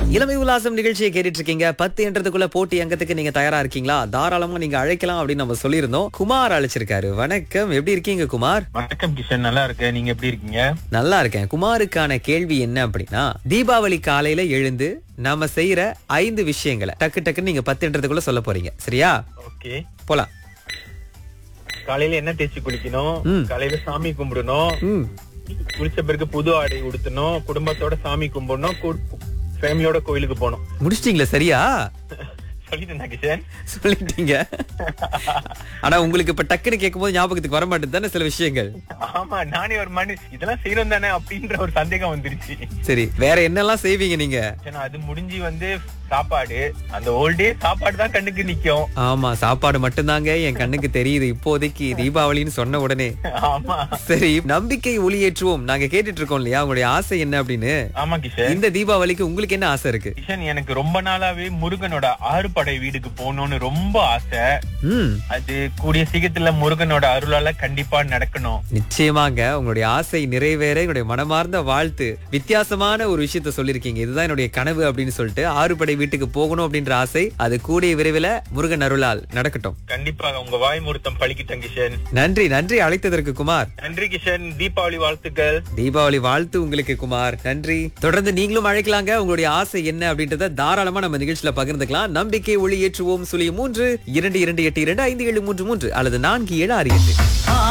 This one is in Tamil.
இளமை உல்லாசம் நிகழ்ச்சியை கேட்டுட்டு இருக்கீங்க பத்து என்றதுக்குள்ள போட்டி அங்கத்துக்கு நீங்க தயாரா இருக்கீங்களா தாராளமா நீங்க அழைக்கலாம் அப்படின்னு நம்ம சொல்லியிருந்தோம் குமார் அழைச்சிருக்காரு வணக்கம் எப்படி இருக்கீங்க குமார் வணக்கம் கிஷன் நல்லா இருக்கேன் நீங்க எப்படி இருக்கீங்க நல்லா இருக்கேன் குமாருக்கான கேள்வி என்ன அப்படின்னா தீபாவளி காலையில எழுந்து நாம செய்யற ஐந்து விஷயங்களை டக்கு டக்குன்னு நீங்க பத்து என்றதுக்குள்ள சொல்ல போறீங்க சரியா ஓகே போலாம் காலையில என்ன தேய்ச்சி குளிக்கணும் ம். காலையில சாமி கும்பிடணும் ம் குளிச்ச பிறகு புது ஆடை உடுத்தணும் குடும்பத்தோட சாமி கும்பிடணும் ஃபேமிலியோட கோயிலுக்கு போகணும் முடிச்சிட்டீங்களா சரியா சொல்லிட்டேன் கிஷன் சொல்லிட்டீங்க ஆனா உங்களுக்கு இப்ப டக்குன்னு கேட்கும்போது ஞாபகத்துக்கு வர மாட்டேது தானே சில விஷயங்கள் ஆமா நானே ஒரு மனு இதெல்லாம் செய்யணும் தானே அப்படின்ற ஒரு சந்தேகம் வந்துருச்சு சரி வேற என்னெல்லாம் செய்வீங்க நீங்க கிஷன், அது முடிஞ்சு வந்து சாப்பாடு அந்த ஓல்டே சாப்பாடு தான் கண்ணுக்கு நிக்கும் ஆமா சாப்பாடு மட்டும்தாங்க என் கண்ணுக்கு தெரியுது இப்போதைக்கு தீபாவளின்னு சொன்ன உடனே ஆமா சரி நம்பிக்கை ஒளியேற்றுவோம் நாங்க கேட்டுட்டு இருக்கோம் இல்லையா உங்களுடைய ஆசை என்ன அப்படின்னு ஆமா கிஷன் இந்த தீபாவளிக்கு உங்களுக்கு என்ன ஆசை இருக்கு கிஷன் எனக்கு ரொம்ப நாளாவே முருகனோட ஆறுபடை வீடுக்கு போகணும்னு ரொம்ப ஆசை ம் அது கூடிய சீக்கிரத்துல முருகனோட அருளால கண்டிப்பா நடக்கணும் நிச்சயமாங்க உங்களுடைய ஆசை நிறைவேற என்னுடைய மனமார்ந்த வாழ்த்து வித்தியாசமான ஒரு விஷயத்த சொல்லிருக்கீங்க இதுதான் என்னுடைய கனவு அப்படின்னு சொல்லிட்டு ஆறுபடை வீட்டுக்கு போகணும் அப்படின்ற ஆசை அது கூடிய விரைவில் முருகன் அருளால் நடக்கட்டும் கண்டிப்பாக உங்க வாய் முருத்தம் பழிக்கிட்டேன் கிஷன் நன்றி நன்றி அழைத்ததற்கு குமார் நன்றி கிஷன் தீபாவளி வாழ்த்துக்கள் தீபாவளி வாழ்த்து உங்களுக்கு குமார் நன்றி தொடர்ந்து நீங்களும் அழைக்கலாங்க உங்களுடைய ஆசை என்ன அப்படின்றத தாராளமா நம்ம நிகழ்ச்சியில பகிர்ந்துக்கலாம் நம்பிக்கை ஒளி ஏற்றுவோம் சுழிய மூன்று இரண்டு இரண்டு எட்டு இரண்டு ஐந்து ஏழு மூன்று மூன்று அல்லது நான்கு ஏழு ஆறு எட்டு